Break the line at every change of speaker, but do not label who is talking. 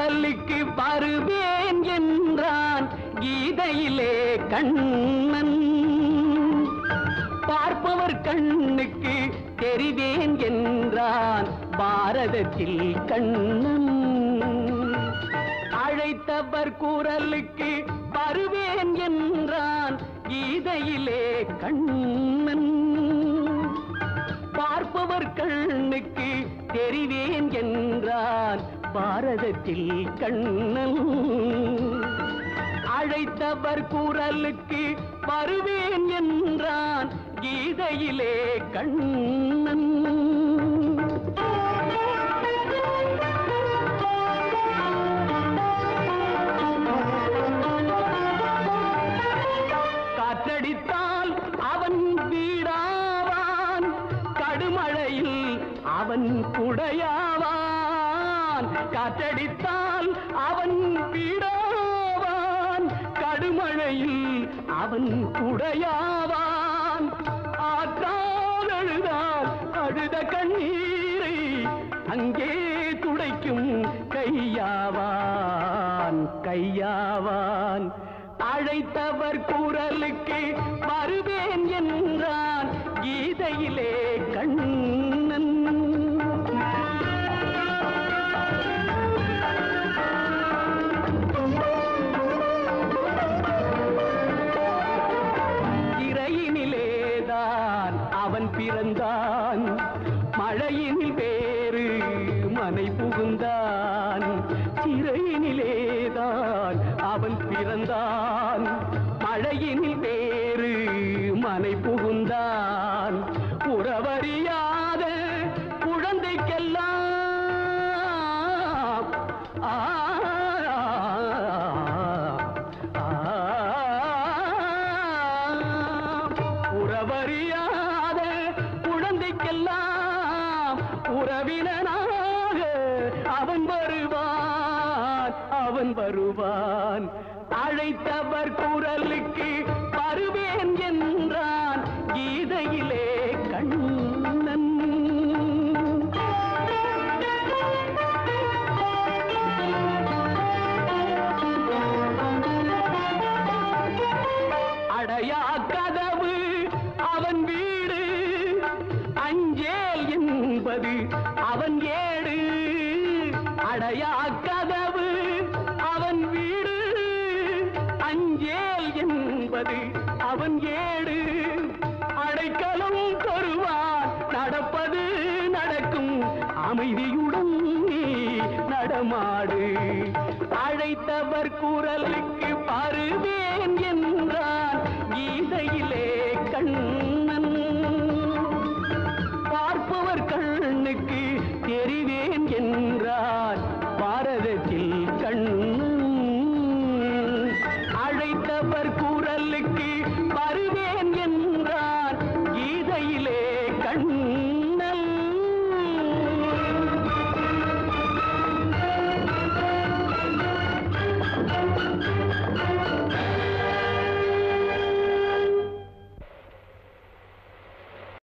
குரலுக்கு வருவேன் என்றான் கீதையிலே கண்ணன் பார்ப்பவர் கண்ணுக்கு தெரிவேன் என்றான் பாரதத்தில் கண்ணன் அழைத்தவர் குரலுக்கு வருவேன் என்றான் கீதையிலே கண்ணன் பார்ப்பவர் கண்ணுக்கு தெரிவேன் என்றான் பாரதத்தில் கண்ணன் அழைத்தவர் குரலுக்கு வருவேன் என்றான் கீதையிலே கண்ணன் காற்றடித்தால் அவன் வீடாவான் கடுமழையில் அவன் குடையாவான் காற்றடித்தால் அவன் வீடாவான் கடுமழையில் அவன் குடையாவான் ஆற்றால் அழுதால் அழுத கண்ணீரை அங்கே துடைக்கும் கையாவான் கையாவான் அழைத்தவர் குரலுக்கு வருவேன் என்றான் கீதையிலே கண்ணன் சிறையினிலேதான் அவன் பிறந்தான் மழையினில் வேறு மனை புகுந்தான் சிறையினிலேதான் அவன் பிறந்தான் மழையினில் வேறு மனை புகுந்தான் உறவறியாத குழந்தைக்கெல்லாம் ஆ, ஆ, உறவறியாத குழந்தைக்கெல்லாம் உறவினனாக அவன் வருவான் அவன் வருவான் அழைத்தவர் குரலுக்கு வருவேன் என்றான் கீதையிலே கண்ணன் அடையா கதவு அவன் வீடு அஞ்சேல் என்பது அவன் ஏடு அடையா கதவு அவன் வீடு அஞ்சேல் என்பது அவன் ஏடு அடைக்கலம் தருவான் நடப்பது நடக்கும் அமைதியுடன் நீ நடமாடு அழைத்தவர் குரலுக்கு வருவேன் என்றான் கீதையிலே கண்ணன் பார்ப்பவர் கண்ணுக்கு தெரிவேன் என்றான் பாரதத்தில் கண்ணன் அழைத்தவர் குரலுக்கு வருவேன்